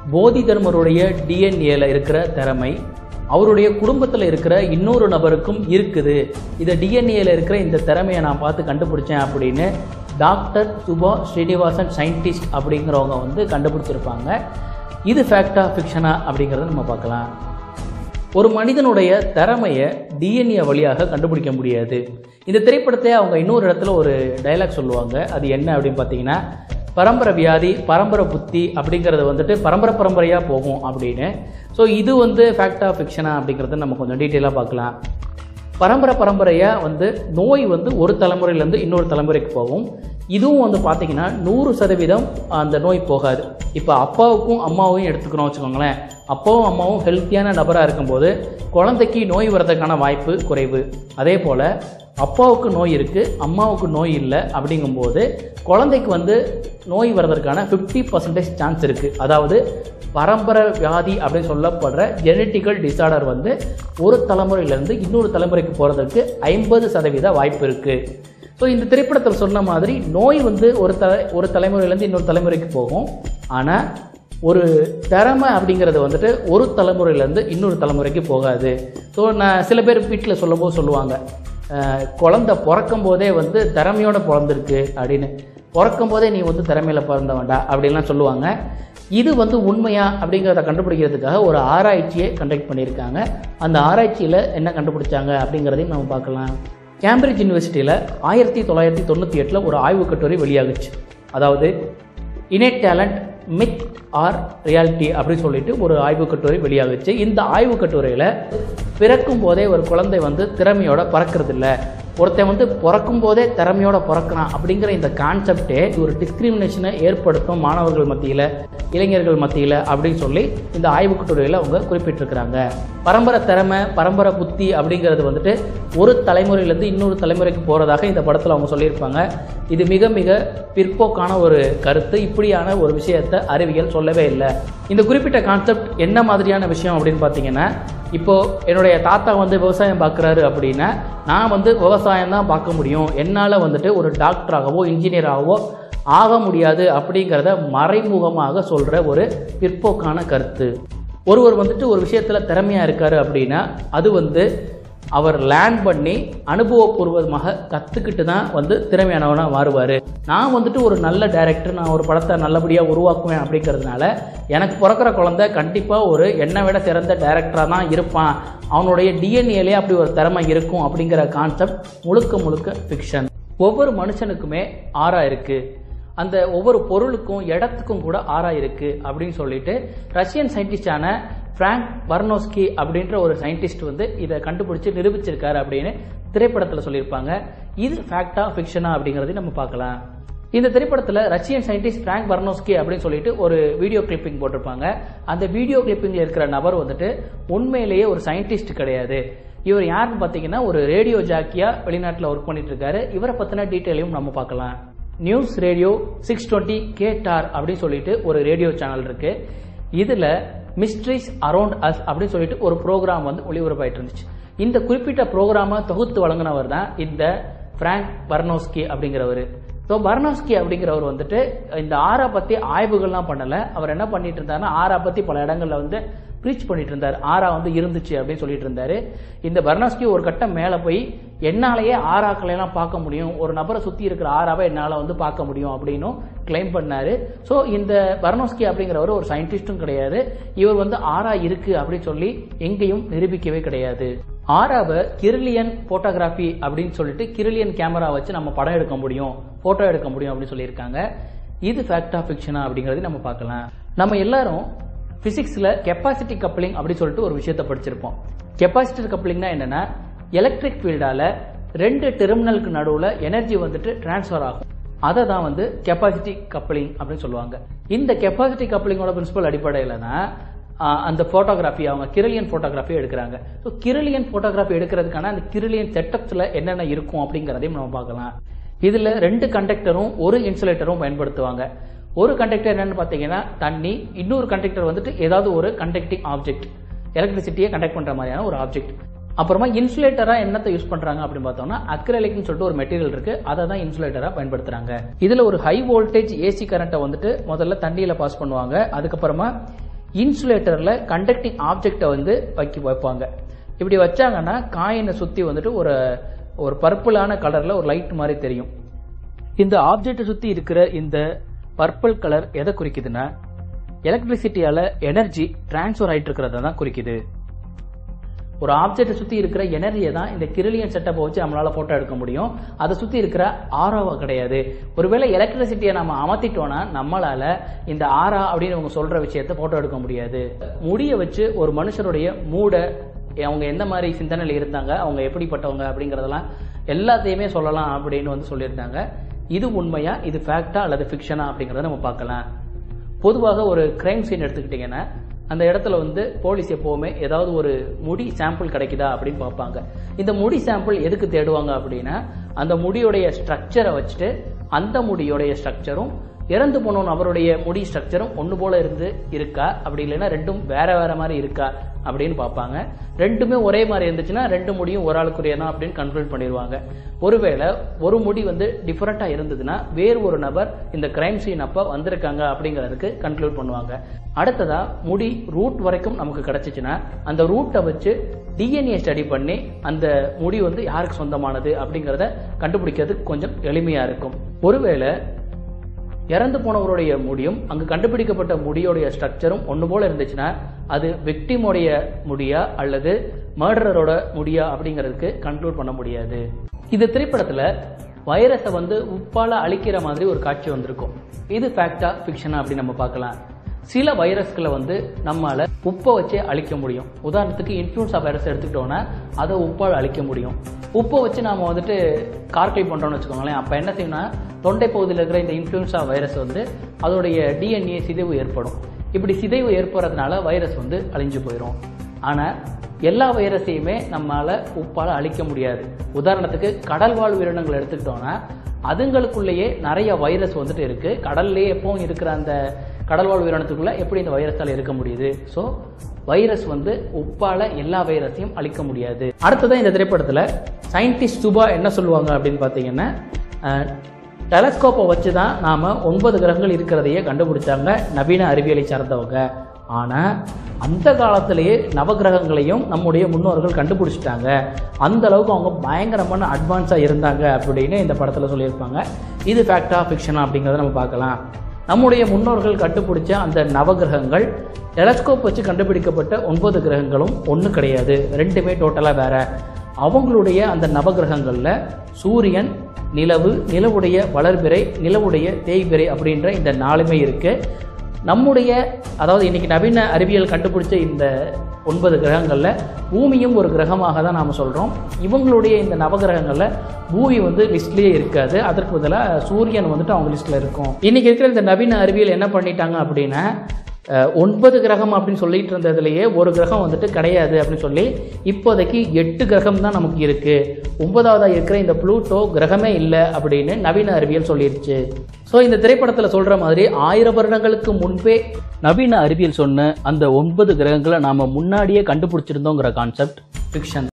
போதி தர்மருடைய டிஎன்ஏல இருக்கிற திறமை அவருடைய குடும்பத்தில் இருக்கிற இன்னொரு நபருக்கும் இருக்குது இதை டிஎன்ஏல இருக்கிற இந்த திறமையை நான் பார்த்து கண்டுபிடிச்சேன் அப்படின்னு டாக்டர் சுபா ஸ்ரீனிவாசன் சயின்டிஸ்ட் அப்படிங்கிறவங்க வந்து கண்டுபிடிச்சிருப்பாங்க இது ஃபேக்டா ஃபிக்ஷனா அப்படிங்கிறத நம்ம பார்க்கலாம் ஒரு மனிதனுடைய திறமையை டிஎன்ஏ வழியாக கண்டுபிடிக்க முடியாது இந்த திரைப்படத்தை அவங்க இன்னொரு இடத்துல ஒரு டைலாக் சொல்லுவாங்க அது என்ன அப்படின்னு பார்த்தீங்கன்னா பரம்பரை வியாதி பரம்பரை புத்தி அப்படிங்கிறது வந்துட்டு பரம்பரை பரம்பரையாக போகும் அப்படின்னு ஸோ இது வந்து ஃபேக்ட் ஆஃப் ஃபிக்ஷனா அப்படிங்கிறத நம்ம கொஞ்சம் டீட்டெயிலாக பார்க்கலாம் பரம்பரை பரம்பரையாக வந்து நோய் வந்து ஒரு தலைமுறையிலேருந்து இன்னொரு தலைமுறைக்கு போகும் இதுவும் வந்து பார்த்தீங்கன்னா நூறு சதவீதம் அந்த நோய் போகாது இப்போ அப்பாவுக்கும் அம்மாவையும் எடுத்துக்கிறோம் வச்சுக்கோங்களேன் அப்பாவும் அம்மாவும் ஹெல்த்தியான நபராக இருக்கும்போது குழந்தைக்கு நோய் வர்றதுக்கான வாய்ப்பு குறைவு அதே போல் அப்பாவுக்கு நோய் இருக்குது அம்மாவுக்கு நோய் இல்லை அப்படிங்கும்போது குழந்தைக்கு வந்து நோய் வர்றதற்கான ஃபிஃப்டி பர்சன்டேஜ் சான்ஸ் இருக்குது அதாவது பரம்பரை வியாதி அப்படின்னு சொல்லப்படுற ஜெனட்டிக்கல் டிசார்டர் வந்து ஒரு தலைமுறையிலேருந்து இன்னொரு தலைமுறைக்கு போகிறதுக்கு ஐம்பது சதவீத வாய்ப்பு இருக்குது ஸோ இந்த திரைப்படத்தில் சொன்ன மாதிரி நோய் வந்து ஒரு தலை ஒரு தலைமுறையிலேருந்து இன்னொரு தலைமுறைக்கு போகும் ஆனால் ஒரு திறமை அப்படிங்கிறது வந்துட்டு ஒரு தலைமுறையிலேருந்து இன்னொரு தலைமுறைக்கு போகாது ஸோ நான் சில பேர் வீட்டில் சொல்லும்போது சொல்லுவாங்க அஹ், குழந்தை பிறக்கும் போதே வந்து திறமையோட பிறந்திருக்கு அப்படின்னு பிறக்கும் போதே நீ வந்து திறமையில் பிறந்த வேண்டாம் அப்படின்லாம் சொல்லுவாங்க இது வந்து உண்மையா அப்படிங்கிறத கண்டுபிடிக்கிறதுக்காக ஒரு ஆராய்ச்சியை கண்டக்ட் பண்ணியிருக்காங்க அந்த ஆராய்ச்சியில் என்ன கண்டுபிடிச்சாங்க அப்படிங்கிறதையும் நம்ம பார்க்கலாம் கேம்பிரிட்ஜ் யூனிவர்சிட்டியில் ஆயிரத்தி தொள்ளாயிரத்தி தொண்ணூற்றி எட்டில் ஒரு ஆய்வுக் கட்டுரை வெளியாகுச்சு அதாவது innate talent myth or reality அப்படின்னு சொல்லிட்டு ஒரு ஆய்வுக் கட்டுரை வெளியாகுச்சு இந்த ஆய்வுக் கட்டுரையில் பிறக்கும் போதே ஒரு குழந்தை வந்து திறமையோட பறக்கறதில்ல ஒருத்தன் வந்து பிறக்கும் போதே திறமையோட பிறக்கிறான் அப்படிங்கிற இந்த கான்செப்டே ஒரு டிஸ்கிரிமினேஷனை ஏற்படுத்தும் மாணவர்கள் மத்தியில் இளைஞர்கள் மத்தியில் அப்படின்னு சொல்லி இந்த ஆய்வுக் கட்டுரையில் அவங்க குறிப்பிட்டிருக்கிறாங்க பரம்பரை திறமை பரம்பரை புத்தி அப்படிங்கிறது வந்துட்டு ஒரு தலைமுறையிலேருந்து இன்னொரு தலைமுறைக்கு போகிறதாக இந்த படத்தில் அவங்க சொல்லியிருப்பாங்க இது மிக மிக பிற்போக்கான ஒரு கருத்து இப்படியான ஒரு விஷயத்தை அறிவியல் சொல்லவே இல்லை இந்த குறிப்பிட்ட கான்செப்ட் என்ன மாதிரியான விஷயம் அப்படின்னு பார்த்தீங்கன்னா இப்போ என்னுடைய தாத்தா வந்து விவசாயம் பார்க்குறாரு அப்படின்னா நான் வந்து விவசாயம் தான் பார்க்க முடியும் என்னால் வந்துட்டு ஒரு டாக்டராகவோ இன்ஜினியராகவோ ஆக முடியாது அப்படிங்கிறத மறைமுகமாக சொல்கிற ஒரு பிற்போக்கான கருத்து ஒருவர் வந்துட்டு ஒரு விஷயத்தில் திறமையாக இருக்காரு அப்படின்னா அது வந்து அவர் லேர்ன் பண்ணி அனுபவபூர்வமாக கற்றுக்கிட்டு தான் வந்து திறமையானவனாக மாறுவார் நான் வந்துட்டு ஒரு நல்ல டைரக்டர் நான் ஒரு படத்தை நல்லபடியாக உருவாக்குவேன் அப்படிங்கிறதுனால எனக்கு பிறக்கிற குழந்தை கண்டிப்பாக ஒரு என்னை விட சிறந்த டைரக்டராக தான் இருப்பான் அவனுடைய டிஎன்ஏலே அப்படி ஒரு திறமை இருக்கும் அப்படிங்கிற கான்செப்ட் முழுக்க முழுக்க ஃபிக்ஷன் ஒவ்வொரு மனுஷனுக்குமே ஆறா இருக்குது அந்த ஒவ்வொரு பொருளுக்கும் இடத்துக்கும் கூட ஆறா இருக்கு அப்படின்னு சொல்லிட்டு ரஷ்யன் சயின்டிஸ்டான பிராங்க் வர்னோஸ்கி அப்படின்ற ஒரு சயின்டிஸ்ட் வந்து இதை கண்டுபிடிச்சு நிரூபிச்சிருக்காரு அப்படின்னு திரைப்படத்தில் சொல்லியிருப்பாங்க இது ஃபேக்டா ஃபிக்ஷனா அப்படிங்கிறதையும் நம்ம பார்க்கலாம் இந்த திரைப்படத்தில் ரஷ்யன் சயின்டிஸ்ட் பிராங்க் வர்னோஸ்கி அப்படின்னு சொல்லிட்டு ஒரு வீடியோ கிளிப்பிங் போட்டிருப்பாங்க அந்த வீடியோ கிளிப்பிங்கில் இருக்கிற நபர் வந்துட்டு உண்மையிலேயே ஒரு சயின்டிஸ்ட் கிடையாது இவர் யாருன்னு பார்த்தீங்கன்னா ஒரு ரேடியோ ஜாக்கியா வெளிநாட்டில் ஒர்க் பண்ணிட்டு இருக்காரு இவரை பற்றின டீட்டெயிலையும் நம்ம பார்க்கலாம் நியூஸ் ரேடியோ சிக்ஸ் டுவெண்ட்டி கேட்டார் அப்படின்னு சொல்லிட்டு ஒரு ரேடியோ சேனல் இருக்கு இதில் மிஸ்ட்ரிஸ் அரௌண்ட் அஸ் அப்படின்னு சொல்லிட்டு ஒரு ப்ரோக்ராம் வந்து ஒளிபரப்பாயிட்டு இருந்துச்சு இந்த குறிப்பிட்ட ப்ரோக்ராமை தொகுத்து வழங்கினவர் தான் இந்த பிராங்க் பர்னோஸ்கி அப்படிங்கிறவர் ஸோ பர்னோஸ்கி அப்படிங்கிறவர் வந்துட்டு இந்த ஆரா பற்றி ஆய்வுகள்லாம் பண்ணலை அவர் என்ன பண்ணிட்டு இருந்தாருன்னா ஆரா பற்றி பல இடங்களில் வந்து ப்ரீச் பண்ணிட்டு இருந்தார் ஆரா வந்து இருந்துச்சு அப்படின்னு சொல்லிட்டு இருந்தாரு இந்த பர்னாஸ்கி ஒரு கட்டம் மேலே போய் என்னாலேயே ஆறாக்களை எல்லாம் பார்க்க முடியும் ஒரு நபரை சுற்றி இருக்கிற ஆறாவை என்னால் வந்து பார்க்க முடியும் அப்படின்னும் கிளைம் பண்ணாரு ஸோ இந்த பர்னோஸ்கி அப்படிங்கிறவர் ஒரு சயின்டிஸ்டும் கிடையாது இவர் வந்து ஆறா இருக்கு அப்படின்னு சொல்லி எங்கேயும் நிரூபிக்கவே கிடையாது ஆறாவை கிரிலியன் போட்டோகிராஃபி அப்படின்னு சொல்லிட்டு கிரிலியன் கேமரா வச்சு நம்ம படம் எடுக்க முடியும் போட்டோ எடுக்க முடியும் அப்படின்னு சொல்லியிருக்காங்க இது ஃபேக்ட் ஆஃப் ஃபிக்ஷனா அப்படிங்கிறது நம்ம பார்க்கலாம் நம்ம எல்லாரும் பிசிக்ஸில் கெப்பாசிட்டி கப்ளிங் அப்படி சொல்லிட்டு ஒரு விஷயத்தை படிச்சிருப்போம் கெப்பாசிட்டி கப்ளிங்னா என்னன்னா எலக்ட்ரிக் ஃபீல்டால ரெண்டு டெர்மினலுக்கு நடுவில் எனர்ஜி வந்துட்டு டிரான்ஸ்ஃபர் ஆகும் அதை தான் வந்து கெப்பாசிட்டி கப்ளிங் அப்படின்னு சொல்லுவாங்க இந்த கெப்பாசிட்டி கப்ளிங்கோட பிரின்சிபல் அடிப்படையில் தான் ஆஹ், அந்த ஃபோட்டோகிராஃபி அவங்க கிரிலியன் ஃபோட்டோகிராஃபி எடுக்கிறாங்க ஸோ கிரிலியன் ஃபோட்டோகிராஃபி எடுக்கிறதுக்கான அந்த கிரிலியன் செட்டப்ஸில் என்னென்ன இருக்கும் அப்படிங்கிறதையும் நம்ம பார்க்கலாம் இதில் ரெண்டு கண்டக்டரும் ஒரு இன்சுலேட்டரும் பயன்படுத்துவாங்க ஒரு கண்டக்டர் என்னன்னு பார்த்தீங்கன்னா தண்ணி இன்னொரு கண்டக்டர் வந்துட்டு ஏதாவது ஒரு கண்டக்டிங் ஆப்ஜெக்ட் எலக்ட்ரிசிட்டியை கண்டக்ட் பண்ணுற மாதிரியான ஒரு ஆப்ஜெக்ட் அப்புறமா இன்சுலேட்டரா என்னத்தை யூஸ் பண்றாங்க அப்படின்னு பார்த்தோம்னா அக்ரலிக்னு சொல்லிட்டு ஒரு மெட்டீரியல் இருக்கு அதை தான் இன்சுலேட்டரா பயன்படுத்துறாங்க இதுல ஒரு ஹை வோல்டேஜ் ஏசி கரண்ட்டை வந்துட்டு முதல்ல தண்ணியில பாஸ் பண்ணுவாங்க அதுக்கப்புறமா இன்சுலேட்டரில் கண்டக்டிங் ஆப்ஜெக்டை வந்து வைக்க வைப்பாங்க இப்படி வச்சாங்கன்னா காயினை சுற்றி வந்துட்டு ஒரு ஒரு பர்பிளான கலரில் ஒரு லைட் மாதிரி தெரியும் இந்த ஆப்ஜெக்டை சுற்றி இருக்கிற இந்த பர்பிள் கலர் எதை குறிக்குதுன்னா எலக்ட்ரிசிட்டியால் எனர்ஜி டிரான்ஸ்ஃபர் ஆகிட்டு இருக்கிறத தான் குறிக்குது ஒரு ஆப்ஜெக்டை சுற்றி இருக்கிற எனர்ஜியை தான் இந்த கிரிலியன் செட்டப்பை வச்சு நம்மளால ஃபோட்டோ எடுக்க முடியும் அதை சுற்றி இருக்கிற ஆராவா கிடையாது ஒருவேளை எலக்ட்ரிசிட்டியை நம்ம அமர்த்திட்டோம்னா நம்மளால இந்த ஆரா அப்படின்னு அவங்க சொல்ற விஷயத்தை ஃபோட்டோ எடுக்க முடியாது முடியை வச்சு ஒரு மனுஷருடைய மூடை அவங்க எந்த மாதிரி சிந்தனையில் இருந்தாங்க அவங்க எப்படிப்பட்டவங்க அப்படிங்கிறதெல்லாம் எல்லாத்தையுமே சொல்லலாம் அப்படின்னு வந்து சொல்லியிருந்தாங்க இது உண்மையா இது ஃபேக்டா அல்லது ஃபிக்ஷனா அப்படிங்கிறத நம்ம பார்க்கலாம் பொதுவாக ஒரு கிரைம் சீன் எடுத்துக்கிட்டிங்கன்னா அந்த இடத்துல வந்து போலீஸ் எப்போவுமே ஏதாவது ஒரு முடி சாம்பிள் கிடைக்குதா அப்படின்னு பார்ப்பாங்க இந்த முடி சாம்பிள் எதுக்கு தேடுவாங்க அப்படின்னா அந்த முடியுடைய ஸ்ட்ரக்சரை வச்சுட்டு அந்த முடியுடைய ஸ்ட்ரக்சரும் இறந்து போன நபருடைய முடி ஸ்ட்ரக்சரும் ஒன்று போல இருந்து இருக்கா அப்படி இல்லைன்னா ரெண்டும் வேற வேற மாதிரி இருக்கா அப்படின்னு பார்ப்பாங்க ரெண்டுமே ஒரே மாதிரி இருந்துச்சுன்னா ரெண்டு முடியும் ஒரு ஆளுக்குரியதான் அப்படின்னு கன்க்ளூட் பண்ணிடுவாங்க ஒருவேளை ஒரு முடி வந்து டிஃப்ரெண்ட்டாக இருந்ததுன்னா வேறு ஒரு நபர் இந்த கிரைம் சீன் அப்போ வந்திருக்காங்க அப்படிங்கிறதுக்கு கன்க்ளூட் பண்ணுவாங்க அடுத்ததா முடி ரூட் வரைக்கும் நமக்கு கிடைச்சிச்சுன்னா அந்த ரூட்டை வச்சு டிஎன்ஏ ஸ்டடி பண்ணி அந்த முடி வந்து யாருக்கு சொந்தமானது அப்படிங்கிறத கண்டுபிடிக்கிறதுக்கு கொஞ்சம் எளிமையாக இருக்கும் ஒருவேளை இறந்து போனவருடைய முடியும் அங்கு கண்டுபிடிக்கப்பட்ட முடியோடைய ஸ்ட்ரக்சரும் ஒன்று போல இருந்துச்சுன்னா அது விக்டிமோடைய முடியா அல்லது மர்டரோட முடியா அப்படிங்கிறதுக்கு கன்க்ளூட் பண்ண முடியாது இந்த திரைப்படத்தில் வைரஸை வந்து உப்பால அழிக்கிற மாதிரி ஒரு காட்சி வந்திருக்கும் இது ஃபேக்டா ஃபிக்ஷனா அப்படின்னு நம்ம பார்க்கலாம் சில வைரஸ்களை வந்து நம்மால உப்பை வச்சே அழிக்க முடியும் உதாரணத்துக்கு இன்ஃப்ளூன்ஸா வைரஸ் எடுத்துக்கிட்டோம்னா அதை உப்பால் அழிக்க முடியும் உப்பை வச்சு நாம வந்துட்டு கார்கிள் பண்ணுறோம்னு வச்சுக்கோங்களேன் அப்போ என்ன செய்யணும்னா தொண்டை பகுதியில் இருக்கிற இந்த இன்ஃப்ளூன்ஸா வைரஸ் வந்து அதோடைய டிஎன்ஏ சிதைவு ஏற்படும் இப்படி சிதைவு ஏற்படுறதுனால வைரஸ் வந்து அழிஞ்சு போயிடும் ஆனால் எல்லா வைரஸையுமே நம்மளால உப்பால் அழிக்க முடியாது உதாரணத்துக்கு கடல் வாழ் உயிரினங்கள் எடுத்துக்கிட்டோம்னா அதுங்களுக்குள்ளேயே நிறைய வைரஸ் வந்துட்டு இருக்கு கடல்லே எப்பவும் இருக்கிற அந்த கடல்வாழ் உயிரினத்துக்குள்ள எப்படி இந்த வைரஸால் இருக்க முடியுது ஸோ வைரஸ் வந்து உப்பால எல்லா வைரஸையும் அழிக்க முடியாது அடுத்ததான் இந்த திரைப்படத்தில் சயின்டிஸ்ட் சுபா என்ன சொல்லுவாங்க அப்படின்னு பார்த்தீங்கன்னா டெலஸ்கோப்பை வச்சு தான் நாம் ஒன்பது கிரகங்கள் இருக்கிறதையே கண்டுபிடிச்சாங்க நவீன அறிவியலை சார்ந்தவங்க ஆனால் அந்த காலத்திலேயே நவகிரகங்களையும் நம்முடைய முன்னோர்கள் கண்டுபிடிச்சிட்டாங்க அந்த அளவுக்கு அவங்க பயங்கரமான அட்வான்ஸாக இருந்தாங்க அப்படின்னு இந்த படத்தில் சொல்லியிருப்பாங்க இது ஃபேக்டா ஃபிக்ஷனா அப்படிங்கிறத நம்ம பார்க்கலாம் நம்முடைய முன்னோர்கள் கண்டுபிடிச்ச அந்த நவகிரகங்கள் டெலஸ்கோப் வச்சு கண்டுபிடிக்கப்பட்ட ஒன்பது கிரகங்களும் ஒன்று கிடையாது ரெண்டுமே டோட்டலாக வேற அவங்களுடைய அந்த நவகிரகங்களில் சூரியன் நிலவு நிலவுடைய வளர்பிறை நிலவுடைய தேய்பிறை அப்படின்ற இந்த நாலுமே இருக்குது நம்முடைய அதாவது இன்னைக்கு நவீன அறிவியல் கண்டுபிடிச்ச இந்த ஒன்பது கிரகங்களில் பூமியும் ஒரு கிரகமாக தான் நாம் சொல்கிறோம் இவங்களுடைய இந்த நவகிரகங்களில் பூமி வந்து லிஸ்ட்லேயே இருக்காது அதற்கு பதிலாக சூரியன் வந்துட்டு அவங்க லிஸ்ட்டில் இருக்கும் இன்னைக்கு இருக்கிற இந்த நவீன அறிவியல் என்ன பண்ணிட்டாங்க அப்படின்னா அஹ், ஒன்பது கிரகம் அப்படின்னு சொல்லிட்டு இருந்ததுலேயே ஒரு கிரகம் வந்துட்டு கிடையாது அப்படின்னு சொல்லி இப்போதைக்கு எட்டு கிரகம் தான் நமக்கு இருக்கு ஒன்பதாவதாக இருக்கிற இந்த ப்ளூட்டோ கிரகமே இல்லை அப்படின்னு நவீன அறிவியல் சொல்லிருச்சு ஸோ இந்த திரைப்படத்தில் சொல்கிற மாதிரி ஆயிரம் வருடங்களுக்கு முன்பே நவீன அறிவியல் சொன்ன அந்த ஒன்பது கிரகங்களை நாம் முன்னாடியே கண்டுபிடிச்சிருந்தோங்கிற கான்செப்ட் ஃபிக்ஷன்